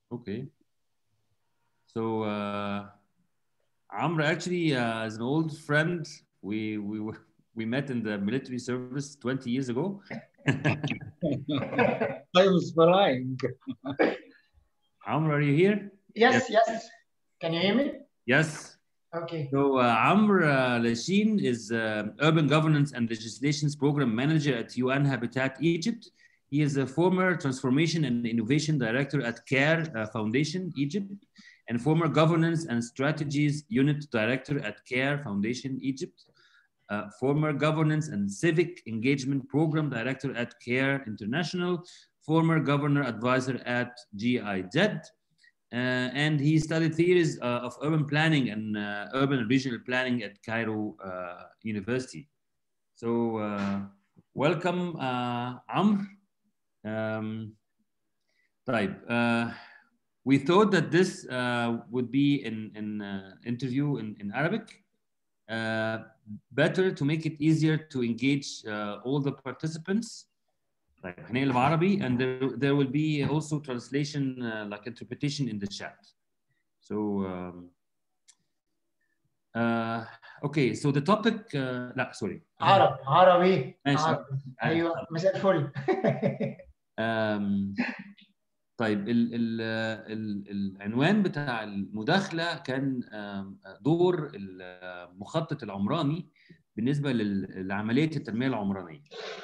Okay. So uh, Amr actually uh, is an old friend. We we were- we met in the military service 20 years ago. Time is flying. Amr, are you here? Yes, yes. Can you hear me? Yes. Okay. So uh, Amr uh, Lashin is uh, Urban Governance and Legislations Program Manager at UN Habitat Egypt. He is a former Transformation and Innovation Director at CARE uh, Foundation Egypt and former Governance and Strategies Unit Director at CARE Foundation Egypt. Uh, former Governance and Civic Engagement Program Director at CARE International, former Governor Advisor at GIZ, uh, and he studied theories uh, of urban planning and uh, urban and regional planning at Cairo uh, University. So, uh, welcome, uh, Amr. Um, طيب, uh, we thought that this uh, would be an, an uh, interview in, in Arabic. Uh, better to make it easier to engage uh, all the participants. طيب هنقلب عربي and there, there will be also translation uh, like interpretation in the chat. So um, uh, okay, so the topic uh, لا sorry. عربي عربي ماشي. عربي. ايوه مساء الفل Um, طيب ال ال ال العنوان بتاع المداخلة كان um, دور المخطط العمراني بالنسبة لل- لعملية التنمية العمرانية.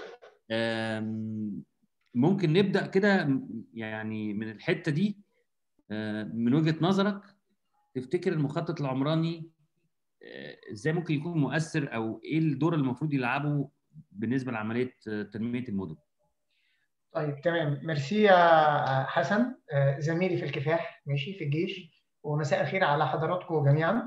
um, ممكن نبدأ كده م- يعني من الحتة دي uh, من وجهة نظرك تفتكر المخطط العمراني uh, ازاي ممكن يكون مؤثر او ايه الدور اللي المفروض يلعبه بالنسبة لعملية uh, تنمية المدن؟ طيب تمام ميرسي يا حسن آه، زميلي في الكفاح ماشي في الجيش ومساء الخير على حضراتكم جميعا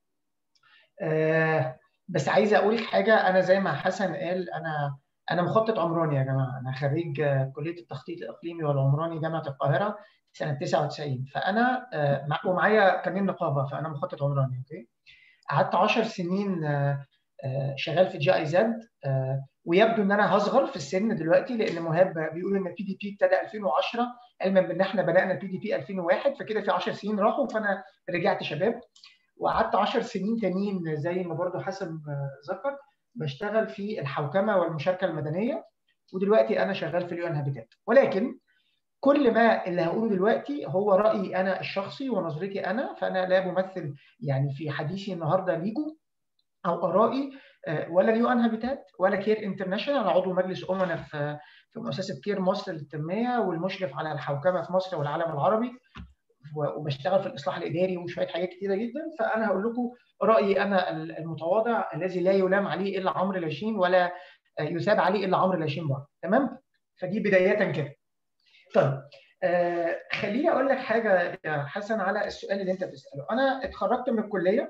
آه، بس عايز اقول حاجه انا زي ما حسن قال انا انا مخطط عمراني يا جماعه انا خريج آه، كليه التخطيط الاقليمي والعمراني جامعه القاهره سنه 99 فانا آه، مع- ومعايا كمان نقابه فانا مخطط عمراني اوكي قعدت 10 سنين آه، آه، شغال في جي اي زد ويبدو ان انا هصغر في السن دلوقتي لان مهاب بيقول ان البي دي بي ابتدى 2010 علما بان احنا بدانا البي دي بي 2001 فكده في 10 سنين راحوا فانا رجعت شباب وقعدت 10 سنين تانيين زي ما برضو حسن آه، ذكر بشتغل في الحوكمه والمشاركه المدنيه ودلوقتي انا شغال في اليو ان هابيتات ولكن كل ما اللي هقوله دلوقتي هو رايي انا الشخصي ونظرتي انا فانا لا بمثل يعني في حديثي النهارده ليكم او ارائي آه، ولا اليو ان هابيتات ولا كير انترناشونال انا عضو مجلس امنا في في مؤسسه كير مصر للتنميه والمشرف على الحوكمه في مصر والعالم العربي و- وبشتغل في الاصلاح الاداري وشويه حاجات كتيره جدا فانا هقول لكم رايي انا المتواضع الذي لا يلام عليه الا عمرو لاشين ولا آه، يثاب عليه الا عمرو لاشين برضه تمام فدي بدايه كده طيب آه خليني اقول لك حاجه يا حسن على السؤال اللي انت بتساله انا اتخرجت من الكليه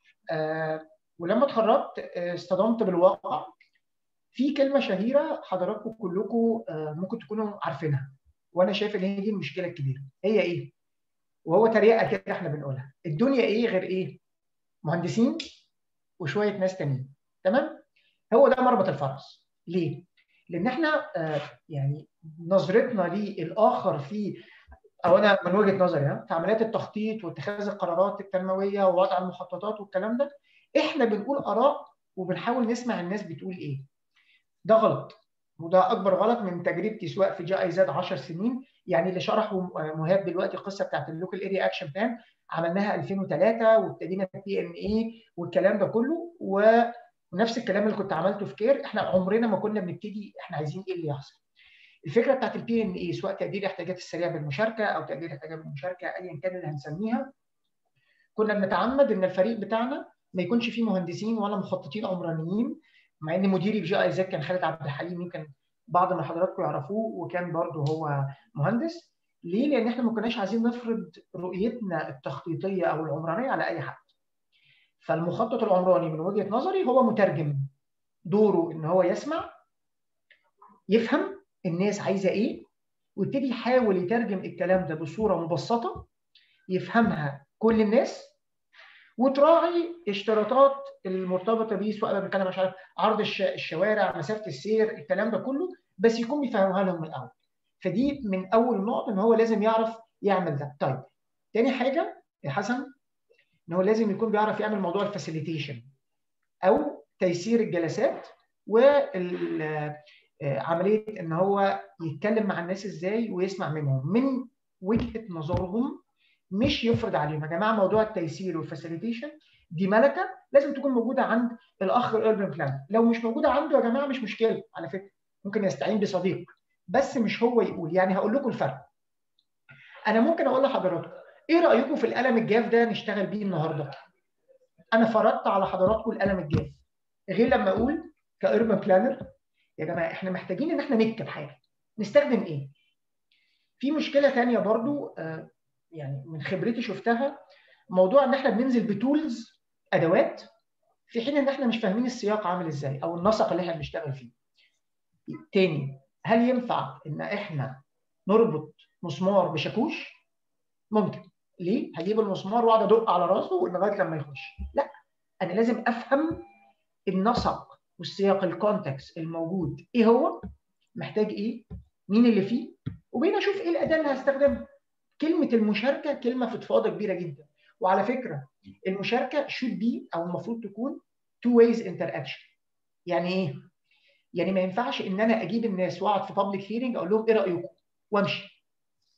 آه ولما اتخرجت آه، اصطدمت بالواقع في كلمه شهيره حضراتكم كلكم آه، ممكن تكونوا عارفينها وانا شايف ان هي دي المشكله الكبيره هي ايه وهو تريقه كده احنا بنقولها الدنيا ايه غير ايه مهندسين وشويه ناس تانيين تمام هو ده مربط الفرس ليه لان احنا آه، يعني نظرتنا للاخر في او انا من وجهه نظري ها، في عمليات التخطيط واتخاذ القرارات التنمويه ووضع المخططات والكلام ده احنا بنقول اراء وبنحاول نسمع الناس بتقول ايه ده غلط وده اكبر غلط من تجربتي سواء في جي اي زاد 10 سنين يعني اللي شرحه مهاب دلوقتي القصه بتاعت اللوكال اريا اكشن بلان عملناها 2003 وابتدينا بي ام اي والكلام ده كله ونفس الكلام اللي كنت عملته في كير احنا عمرنا ما كنا بنبتدي احنا عايزين ايه اللي يحصل الفكره بتاعت البي ام اي سواء تقدير الاحتياجات السريعه بالمشاركه او تقدير الاحتياجات بالمشاركه ايا كان اللي هنسميها كنا بنتعمد ان الفريق بتاعنا ما يكونش فيه مهندسين ولا مخططين عمرانيين مع ان مديري في جي اي زد كان خالد عبد الحليم يمكن بعض من حضراتكم يعرفوه وكان برضه هو مهندس ليه؟ لان احنا ما كناش عايزين نفرض رؤيتنا التخطيطيه او العمرانيه على اي حد. فالمخطط العمراني من وجهه نظري هو مترجم دوره ان هو يسمع يفهم الناس عايزه ايه ويبتدي يحاول يترجم الكلام ده بصوره مبسطه يفهمها كل الناس وتراعي اشتراطات المرتبطه بيه سواء بنتكلم مش عارف عرض الشوارع مسافه السير الكلام ده كله بس يكون بيفهمها لهم من الاول فدي من اول نقط ان هو لازم يعرف يعمل ده طيب تاني حاجه يا حسن ان هو لازم يكون بيعرف يعمل موضوع الفاسيليتيشن او تيسير الجلسات وعمليه ان هو يتكلم مع الناس ازاي ويسمع منهم من وجهه نظرهم مش يفرض عليهم يا جماعه موضوع التيسير والفاسيليتيشن دي ملكه لازم تكون موجوده عند الاخ الاربن بلان لو مش موجوده عنده يا جماعه مش مشكله على فكره ممكن يستعين بصديق بس مش هو يقول يعني هقول لكم الفرق انا ممكن اقول لحضراتكم ايه رايكم في القلم الجاف ده نشتغل بيه النهارده انا فرضت على حضراتكم القلم الجاف غير لما اقول كاربن بلانر يا جماعه احنا محتاجين ان احنا نكتب حاجه نستخدم ايه في مشكله ثانيه برضو آه يعني من خبرتي شفتها موضوع ان احنا بننزل بتولز ادوات في حين ان احنا مش فاهمين السياق عامل ازاي او النسق اللي احنا بنشتغل فيه. تاني هل ينفع ان احنا نربط مسمار بشاكوش؟ ممكن. ليه؟ هجيب المسمار واقعد ادق على راسه لغايه لما يخش. لا انا لازم افهم النسق والسياق الكونتكست الموجود ايه هو؟ محتاج ايه؟ مين اللي فيه؟ وبين اشوف ايه الاداه اللي هستخدمها. كلمه المشاركه كلمه فضفاضه كبيره جدا. وعلى فكره المشاركه should be او المفروض تكون two ways interaction يعني ايه يعني ما ينفعش ان انا اجيب الناس واقعد في public hearing اقول لهم ايه رايكم وامشي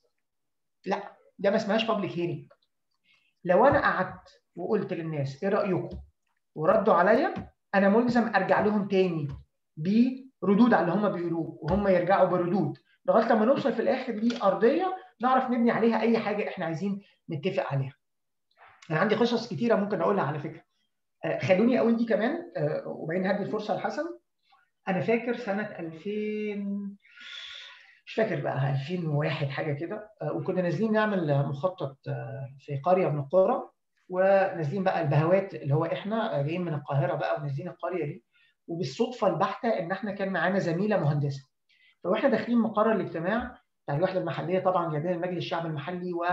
لا ده ما اسمهاش public hearing لو انا قعدت وقلت للناس ايه رايكم وردوا عليا انا ملزم ارجع لهم تاني بردود على اللي هم بيقولوه وهم يرجعوا بردود لغايه لما نوصل في الاخر لارضيه نعرف نبني عليها اي حاجه احنا عايزين نتفق عليها انا عندي قصص كتيره ممكن اقولها على فكره آه خلوني اقول دي كمان آه وبعدين هدي الفرصه لحسن انا فاكر سنه 2000 مش فاكر بقى 2001 حاجه كده آه وكنا نازلين نعمل مخطط في قريه من القرى ونازلين بقى البهوات اللي هو احنا جايين من القاهره بقى ونازلين القريه دي وبالصدفه البحته ان احنا كان معانا زميله مهندسه فاحنا داخلين مقر الاجتماع بتاع الوحده المحليه طبعا جايبين المجلس الشعب المحلي و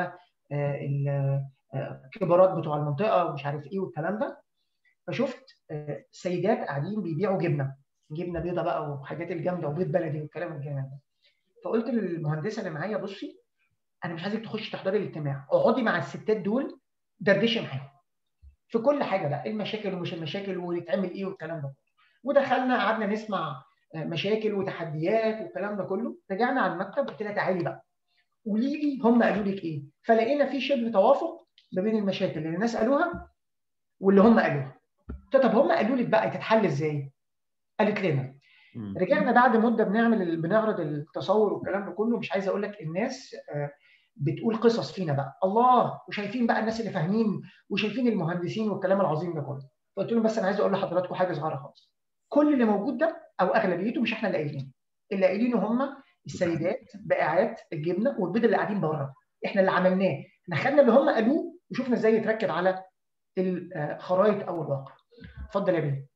الكبارات بتوع المنطقه ومش عارف ايه والكلام ده فشفت سيدات قاعدين بيبيعوا جبنه جبنه بيضه بقى وحاجات الجامده وبيض بلدي والكلام الجامد ده فقلت للمهندسه اللي معايا بصي انا مش عايزك تخشي تحضري الاجتماع اقعدي مع الستات دول دردشي معاهم في كل حاجه بقى المشاكل ومش المشاكل ويتعمل ايه والكلام ده ودخلنا قعدنا نسمع مشاكل وتحديات والكلام ده كله رجعنا على المكتب قلت لها تعالي بقى قولي لي هم قالوا لك ايه فلقينا في شبه توافق ما بين المشاكل اللي الناس قالوها واللي هم قالوها قلت طب هم قالوا لك بقى تتحل ازاي قالت لنا رجعنا بعد مده بنعمل بنعرض التصور والكلام ده كله مش عايز اقول لك الناس بتقول قصص فينا بقى الله وشايفين بقى الناس اللي فاهمين وشايفين المهندسين والكلام العظيم ده كله فقلت لهم بس انا عايز اقول لحضراتكم حاجه صغيره خالص كل اللي موجود ده او اغلبيته مش احنا اللي قايلينه اللي قايلينه هم السيدات بائعات الجبنه والبيض اللي قاعدين بره احنا اللي عملناه احنا خدنا اللي هم قالوه وشفنا ازاي يتركب على الخرائط او الواقع اتفضل يا بيه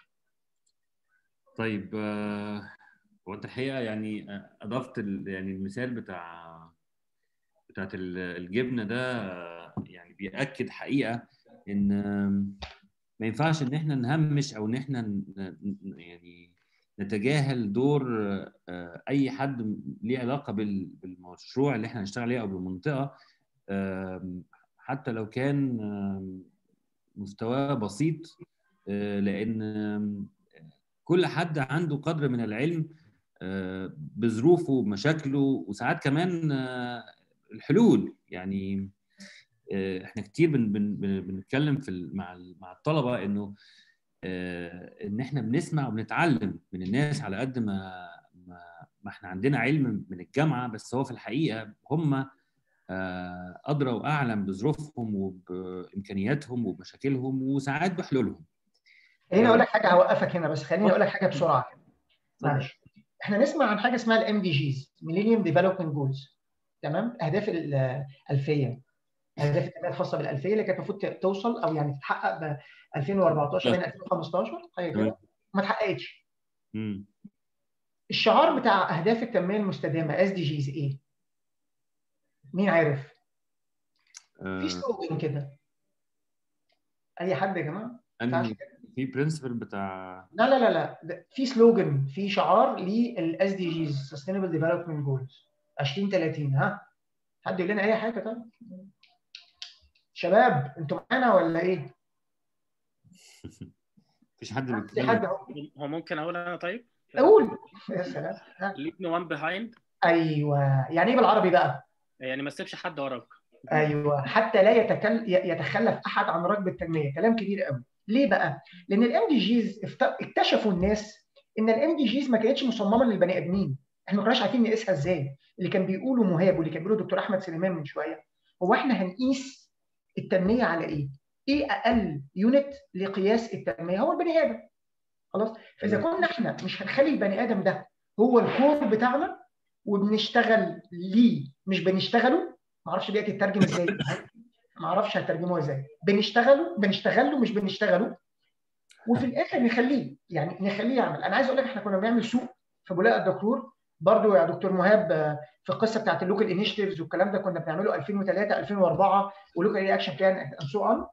طيب هو انت الحقيقه يعني اضفت يعني المثال بتاع بتاعت الجبنه ده يعني بياكد حقيقه ان ما ينفعش ان احنا نهمش او ان احنا يعني نتجاهل دور اي حد ليه علاقه بالمشروع اللي احنا هنشتغل عليه او بالمنطقه حتى لو كان مستواه بسيط لان كل حد عنده قدر من العلم بظروفه بمشاكله وساعات كمان الحلول يعني احنا كتير بن بن بنتكلم في مع مع الطلبه انه ان احنا بنسمع وبنتعلم من الناس على قد ما ما, ما احنا عندنا علم من الجامعه بس هو في الحقيقه هم ادرى واعلم بظروفهم وبامكانياتهم وبمشاكلهم وساعات بحلولهم خليني اقول لك حاجه هوقفك هنا بس خليني اقول لك حاجه بسرعه معلش احنا نسمع عن حاجه اسمها الام دي جيز ميلينيوم ديفلوبمنت جولز تمام اهداف الالفيه اهداف التنميه الخاصه بالالفيه اللي كانت المفروض توصل او يعني تتحقق ب 2014 بين 2015 حاجه كده ما اتحققتش الشعار بتاع اهداف التنميه المستدامه اس دي جيز ايه؟ مين عارف؟ في سلوجن كده اي حد يا جماعه؟ في برنسبل بتاع لا لا لا لا في سلوجن في شعار للاس دي جيز سستينبل ديفلوبمنت جولز 2030 ها حد يقول لنا اي حاجه طيب شباب انتوا معانا ولا ايه؟ مفيش حد في بيتكلم حد اهو هو ممكن اقول انا طيب؟ قول يا سلام ها. leave no one behind ايوه يعني ايه بالعربي بقى؟ يعني ما تسيبش حد وراك ايوه حتى لا يتكل... يتخلف احد عن ركب التنميه كلام كبير قوي ليه بقى لان الام دي جيز اكتشفوا الناس ان الام دي جيز ما كانتش مصممه للبني ادمين احنا ما كناش عارفين نقيسها ازاي اللي كان بيقوله مهاب واللي كان بيقوله دكتور احمد سليمان من شويه هو احنا هنقيس التنميه على ايه ايه اقل يونت لقياس التنميه هو البني ادم خلاص فاذا كنا احنا مش هنخلي البني ادم ده هو الكور بتاعنا وبنشتغل ليه مش بنشتغله ما اعرفش دي هتترجم ازاي ما اعرفش هترجموها ازاي بنشتغله بنشتغله مش بنشتغله وفي الاخر نخليه يعني نخليه يعمل انا عايز اقول لك احنا كنا بنعمل سوق في بولاق الدكتور برضو يا دكتور مهاب آه، في القصه بتاعت اللوكال انيشيتيفز والكلام ده كنا بنعمله 2003 2004 ولوكال رياكشن بلان اند سو اون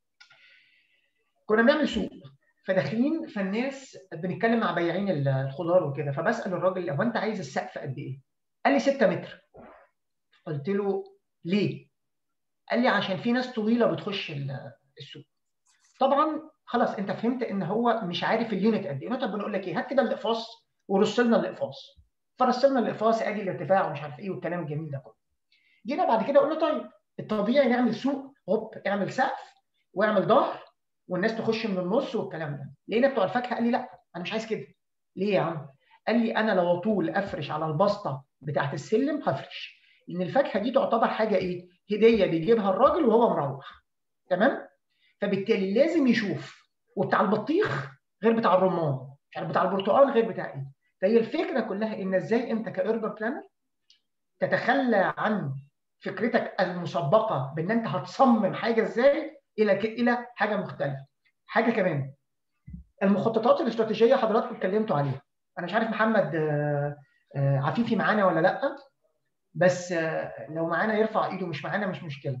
كنا بنعمل سوق فداخلين فالناس بنتكلم مع بياعين الخضار وكده فبسال الراجل هو انت عايز السقف قد ايه؟ قال لي 6 متر قلت له ليه؟ قال لي عشان في ناس طويله بتخش ال- السوق طبعا خلاص انت فهمت ان هو مش عارف اليونت قد ايه طب بنقول لك ايه هات كده الاقفاص ورص لنا الاقفاص فرصلنا الاقفاص ادي الارتفاع ومش عارف ايه والكلام الجميل ده كله جينا بعد كده قلنا طيب الطبيعي نعمل سوق هوب اعمل سقف واعمل ظهر والناس تخش من النص والكلام ده لقينا بتوع الفاكهه قال لي لا انا مش عايز كده ليه يا عم قال لي انا لو اطول افرش على البسطه بتاعت السلم هفرش لان الفاكهه دي تعتبر حاجه ايه هديه بيجيبها الراجل وهو مروح تمام فبالتالي لازم يشوف وبتاع البطيخ غير بتاع الرمان مش عارف بتاع البرتقال غير بتاع ايه فهي الفكره كلها ان ازاي انت كاربن بلانر تتخلى عن فكرتك المسبقه بان انت هتصمم حاجه ازاي الى ك... الى حاجه مختلفه حاجه كمان المخططات الاستراتيجيه حضراتكم اتكلمتوا عليها انا مش عارف محمد آه، آه، عفيفي معانا ولا لا بس آه، لو معانا يرفع ايده مش معانا مش مشكله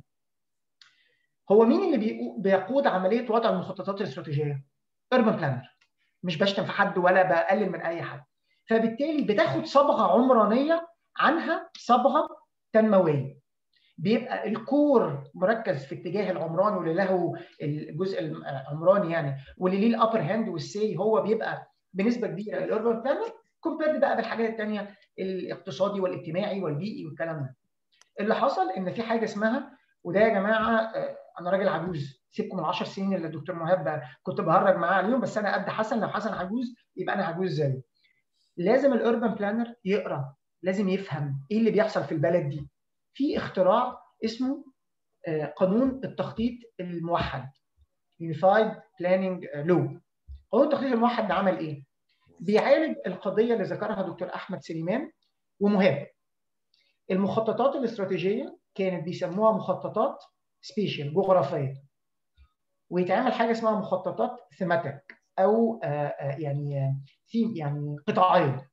هو مين اللي بيقو- بيقود عمليه وضع المخططات الاستراتيجيه اربن بلانر مش بشتم في حد ولا بقلل من اي حد فبالتالي بتاخد صبغه عمرانيه عنها صبغه تنمويه بيبقى الكور مركز في اتجاه العمران واللي له الجزء العمراني يعني واللي ليه الابر هاند والسي هو بيبقى بنسبه كبيره الاربن بلانر كومبيرد بقى بالحاجات الثانيه الاقتصادي والاجتماعي والبيئي والكلام ده اللي حصل ان في حاجه اسمها وده يا جماعه آه، انا راجل عجوز سيبكم من 10 سنين اللي الدكتور مهاب كنت بهرج معاه عليهم بس انا قد حسن لو حسن عجوز يبقى انا عجوز زيه لازم الاربن بلانر يقرا لازم يفهم ايه اللي بيحصل في البلد دي في اختراع اسمه آه، قانون التخطيط الموحد Unified Planning Law قانون التخطيط الموحد ده عمل ايه؟ بيعالج القضيه اللي ذكرها دكتور احمد سليمان ومهاب المخططات الاستراتيجيه كانت بيسموها مخططات سبيشال جغرافيه ويتعمل حاجه اسمها مخططات ثيماتيك او آه، آه، يعني ثيم يعني قطاعيه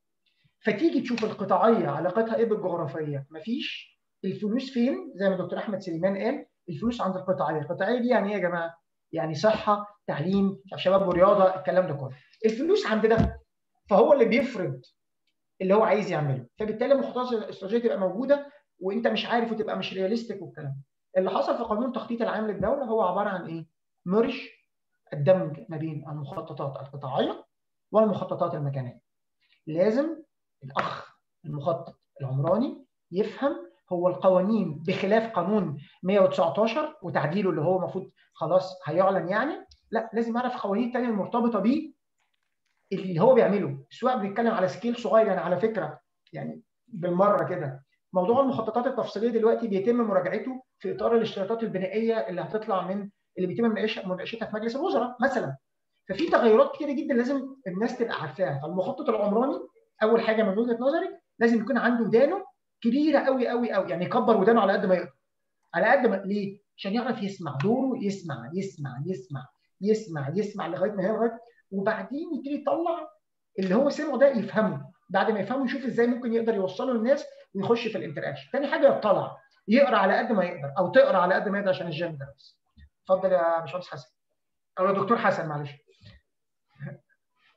فتيجي تشوف القطاعيه علاقتها ايه بالجغرافيه مفيش الفلوس فين زي ما دكتور احمد سليمان قال الفلوس عند القطاعيه القطاعيه دي يعني ايه يا جماعه يعني صحه تعليم شباب ورياضه الكلام ده كله الفلوس عند ده فهو اللي بيفرض اللي هو عايز يعمله فبالتالي المخططات الاستراتيجيه تبقى موجوده وانت مش عارف وتبقى مش رياليستيك والكلام اللي حصل في قانون التخطيط العام للدوله هو عباره عن ايه مرج الدمج ما بين المخططات القطاعيه والمخططات المكانيه لازم الاخ المخطط العمراني يفهم هو القوانين بخلاف قانون 119 وتعديله اللي هو المفروض خلاص هيعلن يعني لا لازم يعرف القوانين الثانيه المرتبطه بيه اللي هو بيعمله سواء بنتكلم على سكيل صغير يعني على فكره يعني بالمره كده موضوع المخططات التفصيليه دلوقتي بيتم مراجعته في اطار الاشتراطات البنائيه اللي هتطلع من اللي بيتم مناقش- مناقشتها في مجلس الوزراء مثلا ففي تغيرات كتيره جدا لازم الناس تبقى عارفاها فالمخطط العمراني اول حاجه من وجهه نظري لازم يكون عنده ودانه كبيره قوي قوي قوي يعني يكبر ودانه على قد ما يقدر على قد ما ليه؟ عشان يعرف يسمع دوره يسمع يسمع يسمع يسمع يسمع لغايه ما يلغط وبعدين يبتدي يطلع اللي هو سمعه ده يفهمه بعد ما يفهمه يشوف ازاي ممكن يقدر يوصله للناس ويخش في الانتراكشن تاني حاجه يطلع يقرا على قد ما يقدر او تقرا على قد ما يقدر عشان الجيم ده بس اتفضل يا باشمهندس حسن او يا دكتور حسن معلش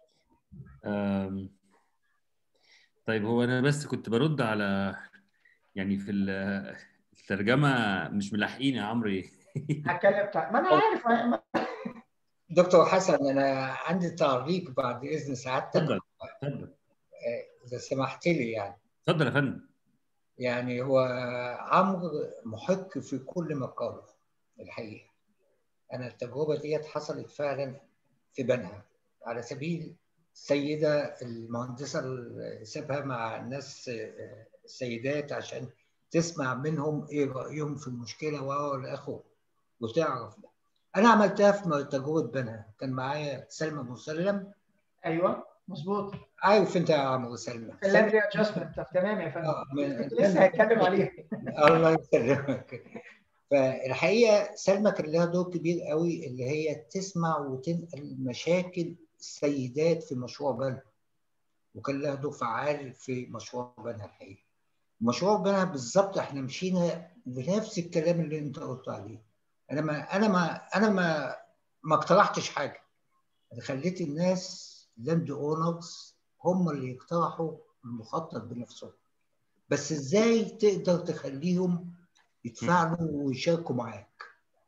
أم، طيب هو انا بس كنت برد على يعني في ال- الترجمه مش ملاحقين يا عمرو هتكلم طيب ما انا عارف ما- ما- دكتور حسن انا عندي تعليق بعد اذن سعادتك اتفضل اتفضل آه، اذا سمحت لي يعني اتفضل يا فندم يعني هو عمرو محق في كل ما قاله الحقيقه انا التجربه ديت حصلت فعلا في بنها على سبيل السيده المهندسه اللي سابها مع الناس آه، السيدات عشان تسمع منهم ايه رايهم في المشكله والى اخره وتعرف ده انا عملتها في تجربه بنها كان معايا سلمى مسلم ايوه مظبوط عارف انت يا عمرو سلمى اللاند ادجستمنت تمام يا فندم آه، من- كنت لسه هتكلم عليه الله يسلمك فالحقيقه سلمى كان لها دور كبير قوي اللي هي تسمع وتنقل مشاكل السيدات في مشروع بنها وكان لها دور فعال في مشروع بنها الحقيقه مشروع بنها بالظبط احنا مشينا بنفس الكلام اللي انت قلت عليه انا ما انا ما انا ما ما اقترحتش حاجه انا خليت الناس لاند اونرز هم اللي يقترحوا المخطط بنفسهم بس ازاي تقدر تخليهم يتفاعلوا ويشاركوا معاك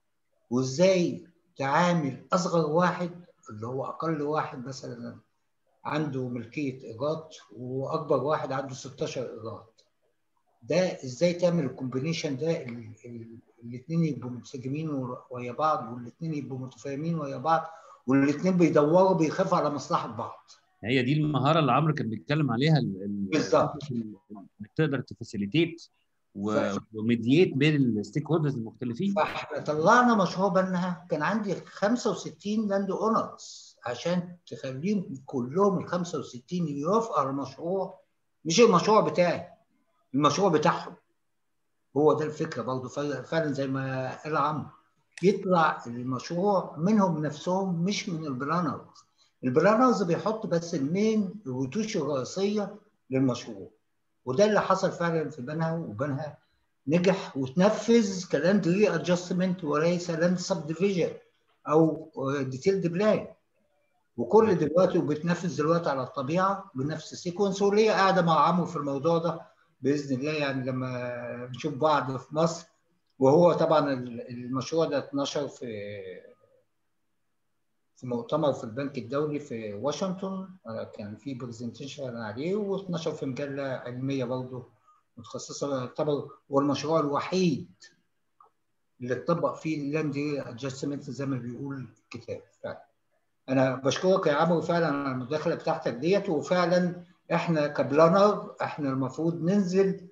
وازاي تعامل اصغر واحد اللي هو اقل واحد مثلا عنده ملكيه ايجار واكبر واحد عنده 16 ايجار ده ازاي تعمل الكومبينيشن ده الاثنين يبقوا منسجمين ويا بعض والاثنين يبقوا متفاهمين ويا بعض والاثنين بيدوروا بيخافوا على مصلحه بعض هي دي المهاره اللي عمرو كان بيتكلم عليها ال- ال- بالظبط. انك تقدر تفاسيليتيت ف- وميديات بين الستيك هولدرز المختلفين فاحنا طلعنا مشروع بنها كان عندي 65 لاند اونرز عشان تخليهم كلهم ال 65 يوافقوا على المشروع مش المشروع بتاعي المشروع بتاعهم هو ده الفكره برضه فعلا فعلاً زي ما قال عمرو يطلع المشروع منهم نفسهم مش من البلانرز البلانرز بيحط بس المين الوتوش الرئيسيه للمشروع وده اللي حصل فعلا في بنها وبنها نجح وتنفذ كلاند ري ادجستمنت وليس لاند سب ديفيجن او ديتيلد بلان وكل دلوقتي وبتنفذ دلوقتي على الطبيعه بنفس السيكونس وليا قاعده مع عمرو في الموضوع ده باذن الله يعني لما نشوف بعض في مصر وهو طبعا المشروع ده اتنشر في في مؤتمر في البنك الدولي في واشنطن كان في برزنتيشن عليه واتنشر في مجله علميه برضه متخصصه يعتبر هو المشروع الوحيد اللي اتطبق فيه اللاند ادجستمنت زي ما بيقول الكتاب فعلا انا بشكرك يا عمرو فعلا على المداخله بتاعتك ديت وفعلا احنا كبلانر احنا المفروض ننزل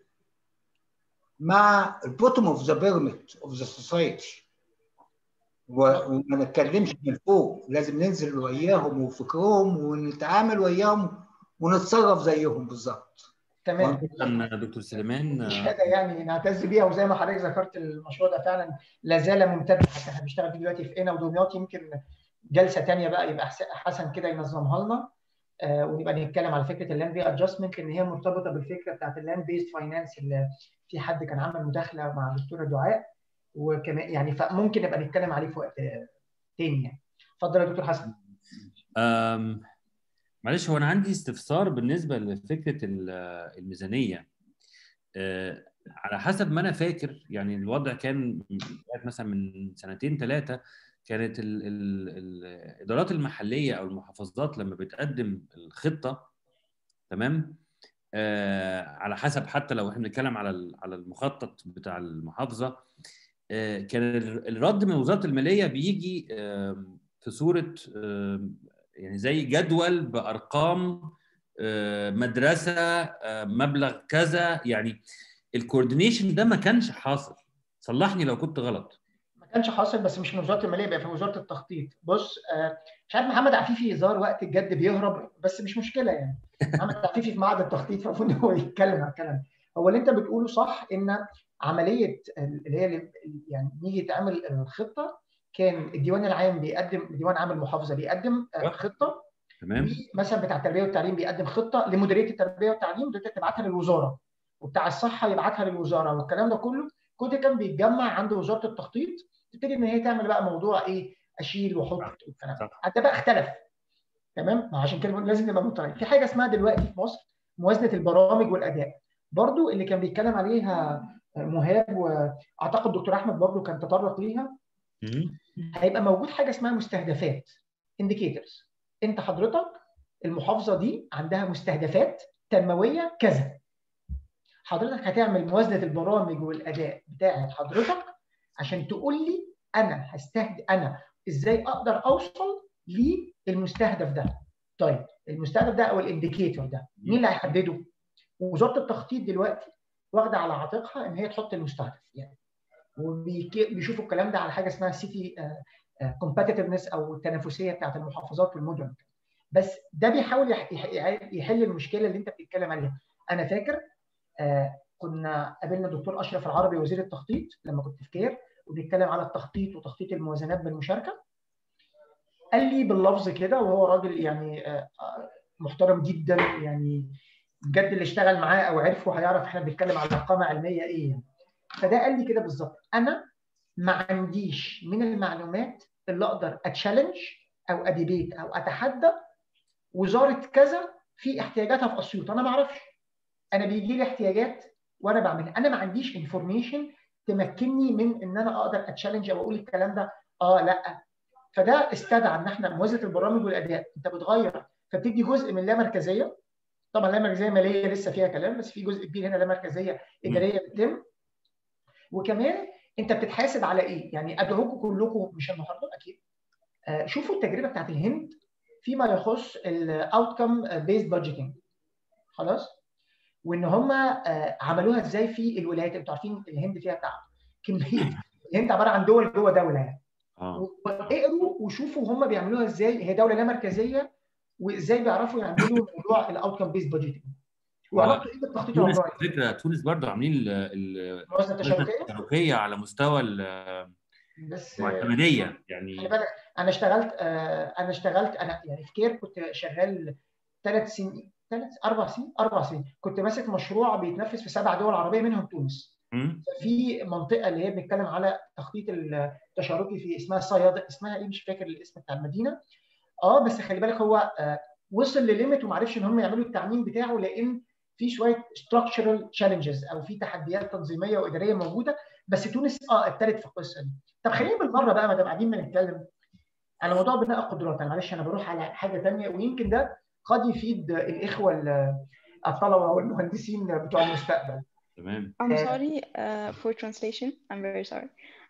مع البوتوم اوف ذا بيرميد اوف ذا سوسايتي وما نتكلمش من فوق لازم ننزل وياهم وفكرهم ونتعامل وياهم ونتصرف زيهم بالظبط تمام شكرا دكتور سليمان شهاده يعني نعتز بيها وزي ما حضرتك ذكرت المشروع ده فعلا لا زال ممتد حتى احنا بنشتغل فيه دلوقتي في قنا ودمياط يمكن جلسه ثانيه بقى يبقى حسن كده ينظمها لنا آه ونبقى نتكلم على فكره اللاند بي ادجستمنت لان هي مرتبطه بالفكره بتاعت اللاند بيست فاينانس اللي في حد كان عمل مداخله مع الدكتوره دعاء وكمان يعني فممكن نبقى نتكلم عليه في وقت تاني يعني اتفضل يا دكتور حسن أم معلش هو انا عندي استفسار بالنسبه لفكره الميزانيه أه على حسب ما انا فاكر يعني الوضع كان مثلا من سنتين ثلاثه كانت ال ال الادارات المحليه او المحافظات لما بتقدم الخطه تمام آه على حسب حتى لو احنا بنتكلم على على المخطط بتاع المحافظه آه كان الرد من وزاره الماليه بيجي آه في صوره آه يعني زي جدول بارقام آه مدرسه آه مبلغ كذا يعني الكوردينيشن ده ما كانش حاصل صلحني لو كنت غلط ما كانش حاصل بس مش من وزاره الماليه بقى في وزاره التخطيط بص آه مش عارف محمد عفيفي ظهر وقت الجد بيهرب بس مش مشكله يعني محمد عفيفي في معهد التخطيط فالمفروض ان هو يتكلم عن الكلام هو اللي انت بتقوله صح ان عمليه اللي هي يعني نيجي تعمل الخطه كان الديوان العام بيقدم ديوان عام المحافظه بيقدم خطه تمام مثلا بتاع التربيه والتعليم بيقدم خطه لمديريه التربيه والتعليم مديريه تبعتها للوزاره وبتاع الصحه يبعتها للوزاره والكلام ده كله كل ده كان بيتجمع عند وزاره التخطيط تبتدي ان هي تعمل بقى موضوع ايه اشيل واحط والكلام ده ده بقى اختلف تمام عشان كده لازم نبقى مطلعين في حاجه اسمها دلوقتي في مصر موازنه البرامج والاداء برضو اللي كان بيتكلم عليها مهاب واعتقد دكتور احمد برضو كان تطرق ليها هيبقى موجود حاجه اسمها مستهدفات indicators انت حضرتك المحافظه دي عندها مستهدفات تنمويه كذا حضرتك هتعمل موازنه البرامج والاداء بتاعت حضرتك عشان تقول لي انا هستهدف انا ازاي اقدر اوصل للمستهدف ده طيب المستهدف ده او الانديكيتور ده مين اللي هيحدده وزاره التخطيط دلوقتي واخده على عاتقها ان هي تحط المستهدف يعني وبيشوفوا الكلام ده على حاجه اسمها سيتي كومبتitiveness او التنافسيه بتاعت المحافظات والمدن بس ده بيحاول يحل المشكله اللي انت بتتكلم عليها انا فاكر آه كنا قابلنا الدكتور اشرف العربي وزير التخطيط لما كنت في كير وبيتكلم على التخطيط وتخطيط الموازنات بالمشاركه قال لي باللفظ كده وهو راجل يعني آه محترم جدا يعني بجد اللي اشتغل معاه او عرفه هيعرف احنا بنتكلم على قامه علميه ايه يعني. فده قال لي كده بالظبط انا ما عنديش من المعلومات اللي اقدر اتشالنج او اديبيت او اتحدى وزاره كذا في احتياجاتها في اسيوط انا ما اعرفش انا بيجي لي احتياجات وانا بعمل انا ما عنديش انفورميشن تمكنني من ان انا اقدر اتشالنج او اقول الكلام ده اه لا فده استدعى ان احنا موازنه البرامج والاداء انت بتغير فبتدي جزء من اللامركزيه طبعا اللامركزيه ماليه لسه فيها كلام بس في جزء كبير هنا لامركزيه اداريه بتتم وكمان انت بتتحاسب على ايه؟ يعني ادعوكم كلكم مش النهارده اكيد آه شوفوا التجربه بتاعت الهند فيما يخص الاوتكم بيست بادجيتنج خلاص؟ وان هم آه عملوها ازاي في الولايات انتوا عارفين الهند فيها بتاع كميه الهند عباره عن دول جوه دوله يعني اه اقروا وشوفوا هم بيعملوها ازاي هي دوله لا مركزيه وازاي بيعرفوا يعملوا موضوع الاوتكم بيست بادجيتنج وعلاقته ايه بالتخطيط تونس العمراني؟ على فكره تونس برضه عاملين ال- ال- الموازنه التشاركيه التشاركيه على مستوى ال- بس المعتمديه خلي يعني بالك انا اشتغلت آه، انا اشتغلت انا يعني في كير كنت شغال ثلاث سنين ثلاث اربع سنين اربع سنين كنت ماسك مشروع بيتنفذ في سبع دول عربيه منهم تونس مم. في منطقه اللي هي بنتكلم على تخطيط التشاركي في اسمها صيادة اسمها ايه مش فاكر الاسم بتاع المدينه اه بس خلي بالك هو آه، وصل لليميت وما عرفش ان هم يعملوا التعميم بتاعه لان في شويه structural challenges او في تحديات تنظيميه واداريه موجوده بس تونس اه ابتدت في القصه دي طب خلينا بالمره بقى ما دام قاعدين بنتكلم على موضوع بناء القدرات انا معلش انا بروح على حاجه ثانيه ويمكن ده قد يفيد الاخوه ال- الطلبه والمهندسين بتوع المستقبل تمام I'm Uh, sorry uh, for translation. I'm very sorry.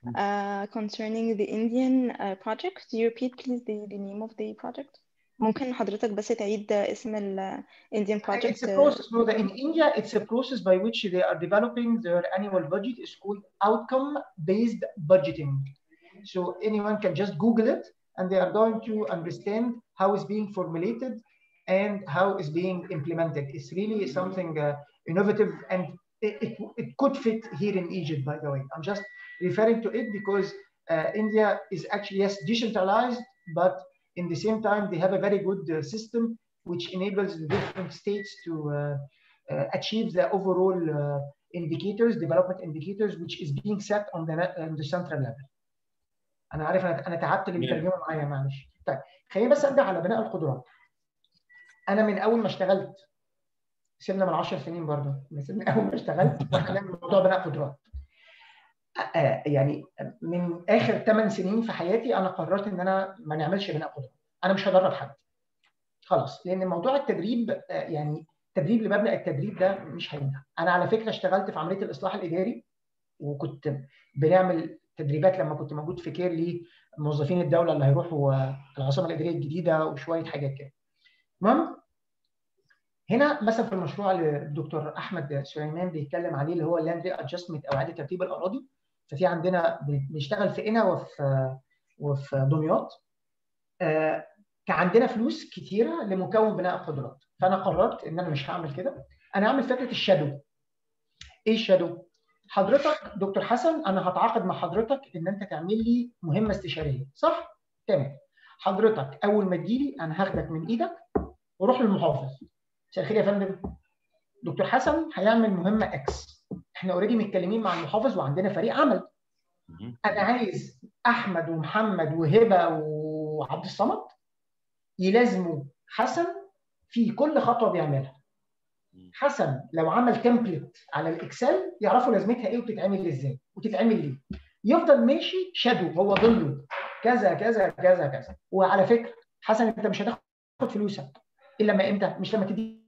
Uh, concerning the Indian uh, project, could you repeat please the, the name of the project? ممكن حضرتك بس تعيد اسم ال Indian project? It's a process. No, that in India, it's a process by which they are developing their annual budget. It's called outcome-based budgeting. So anyone can just Google it, and they are going to understand how it's being formulated and how it's being implemented. It's really something uh, innovative, and it, it, it could fit here in Egypt, by the way. I'm just referring to it because uh, India is actually, yes, decentralized, but in the same time, they have a very good uh, system which enables the different states to uh, uh, achieve the overall uh, indicators, development indicators, which is being set on the, on the central level. انا عارف انا انا تعبت اللي Yeah. بيترجموا معايا معلش. طيب خليني بس ارجع على بناء القدرات. انا من اول ما اشتغلت سيبنا من 10 سنين برضه بس من اول ما اشتغلت واحنا بنعمل موضوع بناء قدرات. آه، آه، يعني من اخر 8 سنين في حياتي انا قررت ان انا ما نعملش بناء قدرات. انا مش هدرب حد. خلاص لان موضوع التدريب آه، يعني تدريب لمبدا التدريب ده مش هينفع. انا على فكره اشتغلت في عمليه الاصلاح الاداري وكنت بنعمل تدريبات لما كنت موجود في كير لموظفين الدوله اللي هيروحوا آه، العاصمه الاداريه الجديده وشويه حاجات كده. المهم هنا مثلا في المشروع اللي الدكتور احمد سليمان بيتكلم عليه اللي هو اللاند ادجستمنت او اعاده ترتيب الاراضي ففي عندنا بنشتغل في قنا وفي وفي دمياط آه، كان عندنا فلوس كتيره لمكون بناء القدرات فانا قررت ان انا مش هعمل كده انا هعمل فكره الشادو ايه الشادو حضرتك دكتور حسن انا هتعاقد مع حضرتك ان انت تعمل لي مهمه استشاريه صح تمام حضرتك اول ما تجيلي انا هاخدك من ايدك واروح للمحافظ مساء الخير يا فندم دكتور حسن هيعمل مهمه اكس احنا اوريدي متكلمين مع المحافظ وعندنا فريق عمل مهم. انا عايز احمد ومحمد وهبه وعبد الصمد يلازموا حسن في كل خطوه بيعملها حسن لو عمل تمبلت على الاكسل يعرفوا لازمتها ايه وتتعمل ازاي وتتعمل ليه يفضل ماشي شادو هو ضله كذا كذا كذا كذا وعلى فكره حسن انت مش هتاخد فلوسك الا لما امتى مش لما تدي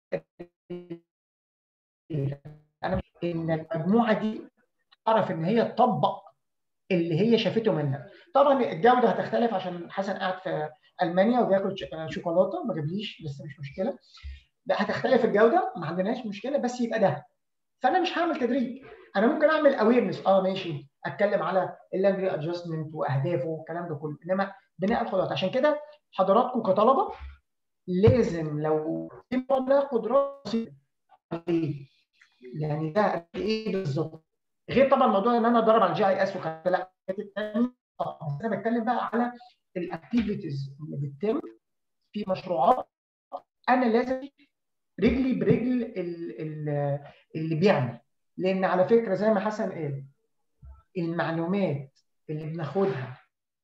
انا ان المجموعه دي تعرف ان هي تطبق اللي هي شافته منها طبعا الجوده هتختلف عشان حسن قاعد في المانيا وبياكل شوكولاته ما جابليش بس مش مشكله هتختلف الجوده ما عندناش مشكله بس يبقى ده فانا مش هعمل تدريج انا ممكن اعمل اويرنس اه ماشي اتكلم على اللانجوج ادجستمنت واهدافه والكلام ده كله انما بناء القدرات عشان كده حضراتكم كطلبه لازم لو ده قدرات يعني ده ايه بالظبط غير طبعا موضوع ان انا اتدرب على الجي اي اس وكلام لا انا بتكلم بقى على الاكتيفيتيز اللي بتتم في مشروعات انا لازم رجلي برجل اللي بيعمل لان على فكره زي ما حسن قال المعلومات اللي بناخدها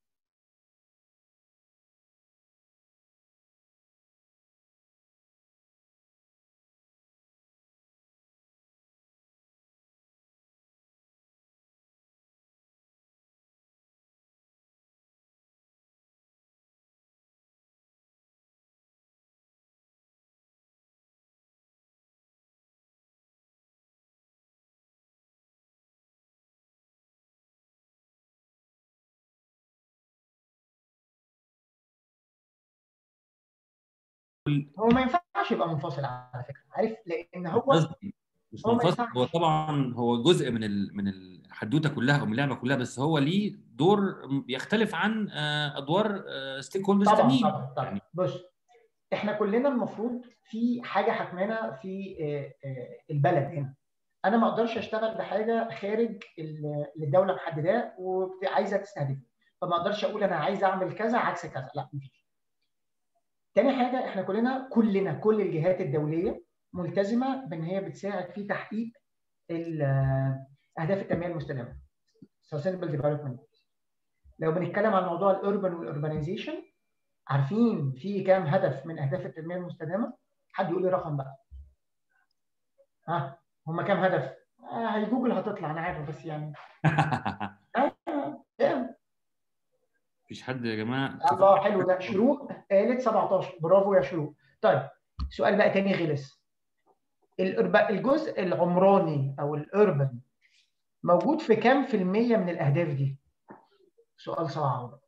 هو ما ينفعش يبقى منفصل على فكره عارف لان هو مش منفصل هو طبعا هو جزء من ال من الحدوته كلها او من اللعبه كلها بس هو ليه دور يختلف عن ادوار ستيك هولدرز طبعا تانيين طبعا طبعا يعني. بص احنا كلنا المفروض في حاجه حكمانا في البلد هنا انا ما اقدرش اشتغل بحاجه خارج اللي الدوله محدداه وعايزه تستهدف فما اقدرش اقول انا عايز اعمل كذا عكس كذا لا مفيش تاني حاجه احنا كلنا كلنا كل الجهات الدوليه ملتزمه بان هي بتساعد في تحقيق اهداف التنميه المستدامه sustainable development لو بنتكلم عن موضوع الاربن والاربنايزيشن عارفين في كام هدف من اهداف التنميه المستدامه حد يقول لي رقم بقى ها هم كام هدف آه هي جوجل هتطلع انا عارف بس يعني آه كام مفيش حد يا جماعه الله حلو ده شروق قالت 17 برافو يا شروق طيب سؤال بقى تاني غلس الجزء العمراني او الاربن موجود في كام في المية من الاهداف دي؟ سؤال صعب